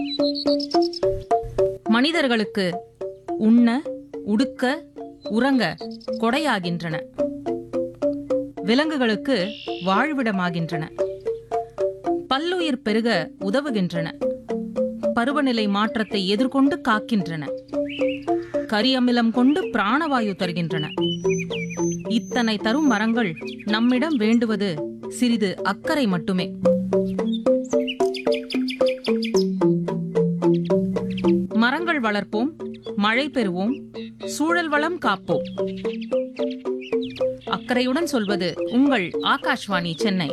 மனிதர்களுக்கு உண்ண உடுக்க உறங்க கொடையாகின்றன விலங்குகளுக்கு வாழ்விடமாகின்றன பல்லுயிர் பெருக உதவுகின்றன பருவநிலை மாற்றத்தை எதிர்கொண்டு காக்கின்றன கரியமிலம் கொண்டு பிராணவாயு தருகின்றன இத்தனை தரும் மரங்கள் நம்மிடம் வேண்டுவது சிறிது அக்கறை மட்டுமே மரங்கள் வளர்ப்போம் மழை பெறுவோம் சூழல் வளம் காப்போம் அக்கறையுடன் சொல்வது உங்கள் ஆகாஷ்வாணி சென்னை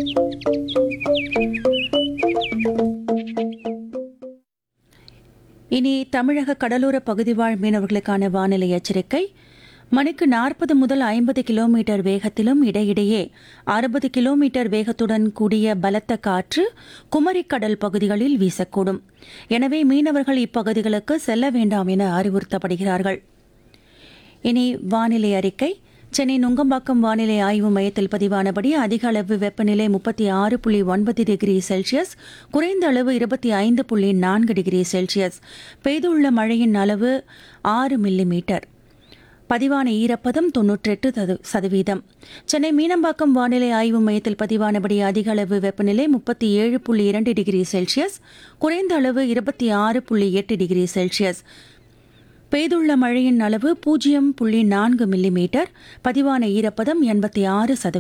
இனி தமிழக கடலோர பகுதி வாழ் மீனவர்களுக்கான வானிலை எச்சரிக்கை மணிக்கு நாற்பது முதல் ஐம்பது கிலோமீட்டர் வேகத்திலும் இடையிடையே அறுபது கிலோமீட்டர் வேகத்துடன் கூடிய பலத்த காற்று குமரிக்கடல் பகுதிகளில் வீசக்கூடும் எனவே மீனவர்கள் இப்பகுதிகளுக்கு செல்ல வேண்டாம் என அறிவுறுத்தப்படுகிறார்கள் இனி வானிலை அறிக்கை சென்னை நுங்கம்பாக்கம் வானிலை ஆய்வு மையத்தில் பதிவானபடி அதிக அளவு வெப்பநிலை முப்பத்தி ஆறு புள்ளி ஒன்பது டிகிரி செல்சியஸ் குறைந்த அளவு இருபத்தி ஐந்து புள்ளி நான்கு டிகிரி செல்சியஸ் பெய்துள்ள மழையின் அளவு ஆறு மில்லி மீட்டர் பதிவான ஈரப்பதம் தொன்னூற்றெட்டு தது- சதவீதம் சென்னை மீனம்பாக்கம் வானிலை ஆய்வு மையத்தில் பதிவானபடி அதிக அளவு வெப்பநிலை முப்பத்தி ஏழு புள்ளி இரண்டு டிகிரி செல்சியஸ் குறைந்த அளவு இருபத்தி ஆறு புள்ளி எட்டு டிகிரி செல்சியஸ் பெய்துள்ள மழையின் அளவு பூஜ்ஜியம் புள்ளி நான்கு மில்லிமீட்டர் பதிவான ஈரப்பதம் எண்பத்தி ஆறு சதவீதம்